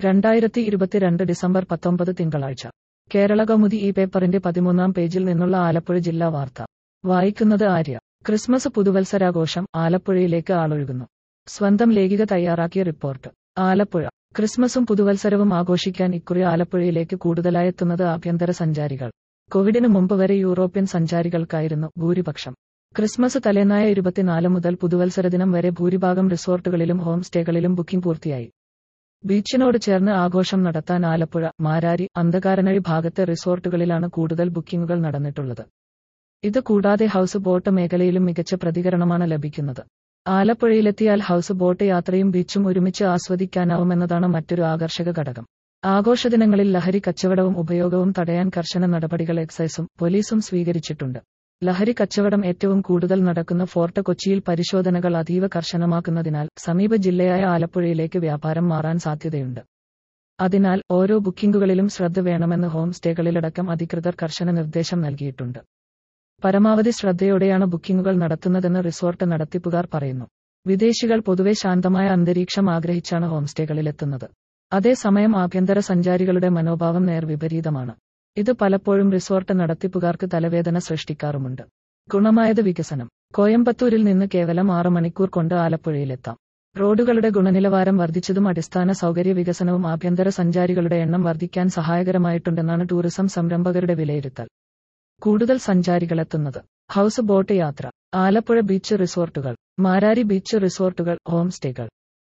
രണ്ടായിരത്തി ഇരുപത്തിരണ്ട് ഡിസംബർ പത്തൊമ്പത് തിങ്കളാഴ്ച കേരള കൗമുദി ഈ പേപ്പറിന്റെ പതിമൂന്നാം പേജിൽ നിന്നുള്ള ആലപ്പുഴ ജില്ലാ വാർത്ത വായിക്കുന്നത് ആര്യ ക്രിസ്മസ് പുതുവത്സരാഘോഷം ആലപ്പുഴയിലേക്ക് ആളൊഴുകുന്നു സ്വന്തം ലേഖിക തയ്യാറാക്കിയ റിപ്പോർട്ട് ആലപ്പുഴ ക്രിസ്മസും പുതുവത്സരവും ആഘോഷിക്കാൻ ഇക്കുറി ആലപ്പുഴയിലേക്ക് കൂടുതലായെത്തുന്നത് ആഭ്യന്തര സഞ്ചാരികൾ കോവിഡിന് മുമ്പ് വരെ യൂറോപ്യൻ സഞ്ചാരികൾക്കായിരുന്നു ഭൂരിപക്ഷം ക്രിസ്മസ് തലേന്നായ ഇരുപത്തിനാല് മുതൽ പുതുവത്സര ദിനം വരെ ഭൂരിഭാഗം റിസോർട്ടുകളിലും ഹോം സ്റ്റേകളിലും ബുക്കിംഗ് പൂർത്തിയായി ബീച്ചിനോട് ചേർന്ന് ആഘോഷം നടത്താൻ ആലപ്പുഴ മാരാരി അന്ധകാരനഴി ഭാഗത്തെ റിസോർട്ടുകളിലാണ് കൂടുതൽ ബുക്കിംഗുകൾ നടന്നിട്ടുള്ളത് ഇത് കൂടാതെ ഹൌസ് ബോട്ട് മേഖലയിലും മികച്ച പ്രതികരണമാണ് ലഭിക്കുന്നത് ആലപ്പുഴയിലെത്തിയാൽ ഹൌസ് ബോട്ട് യാത്രയും ബീച്ചും ഒരുമിച്ച് ആസ്വദിക്കാനാവുമെന്നതാണ് മറ്റൊരു ആകർഷക ഘടകം ആഘോഷദിനങ്ങളിൽ ലഹരി കച്ചവടവും ഉപയോഗവും തടയാൻ കർശന നടപടികൾ എക്സൈസും പോലീസും സ്വീകരിച്ചിട്ടുണ്ട് ലഹരി കച്ചവടം ഏറ്റവും കൂടുതൽ നടക്കുന്ന ഫോർട്ട് കൊച്ചിയിൽ പരിശോധനകൾ അതീവ കർശനമാക്കുന്നതിനാൽ സമീപ ജില്ലയായ ആലപ്പുഴയിലേക്ക് വ്യാപാരം മാറാൻ സാധ്യതയുണ്ട് അതിനാൽ ഓരോ ബുക്കിംഗുകളിലും ശ്രദ്ധ വേണമെന്ന് ഹോം സ്റ്റേകളിലടക്കം അധികൃതർ കർശന നിർദ്ദേശം നൽകിയിട്ടുണ്ട് പരമാവധി ശ്രദ്ധയോടെയാണ് ബുക്കിംഗുകൾ നടത്തുന്നതെന്ന് റിസോർട്ട് നടത്തിപ്പുകാർ പറയുന്നു വിദേശികൾ പൊതുവെ ശാന്തമായ അന്തരീക്ഷം ആഗ്രഹിച്ചാണ് ഹോം സ്റ്റേകളിലെത്തുന്നത് അതേസമയം ആഭ്യന്തര സഞ്ചാരികളുടെ മനോഭാവം നേർവിപരീതമാണ് ഇത് പലപ്പോഴും റിസോർട്ട് നടത്തിപ്പുകാർക്ക് തലവേദന സൃഷ്ടിക്കാറുമുണ്ട് ഗുണമായത് വികസനം കോയമ്പത്തൂരിൽ നിന്ന് കേവലം ആറ് മണിക്കൂർ കൊണ്ട് ആലപ്പുഴയിലെത്താം റോഡുകളുടെ ഗുണനിലവാരം വർദ്ധിച്ചതും അടിസ്ഥാന സൗകര്യ വികസനവും ആഭ്യന്തര സഞ്ചാരികളുടെ എണ്ണം വർദ്ധിക്കാൻ സഹായകരമായിട്ടുണ്ടെന്നാണ് ടൂറിസം സംരംഭകരുടെ വിലയിരുത്തൽ കൂടുതൽ സഞ്ചാരികളെത്തുന്നത് ഹൌസ് ബോട്ട് യാത്ര ആലപ്പുഴ ബീച്ച് റിസോർട്ടുകൾ മാരാരി ബീച്ച് റിസോർട്ടുകൾ ഹോം സ്റ്റേകൾ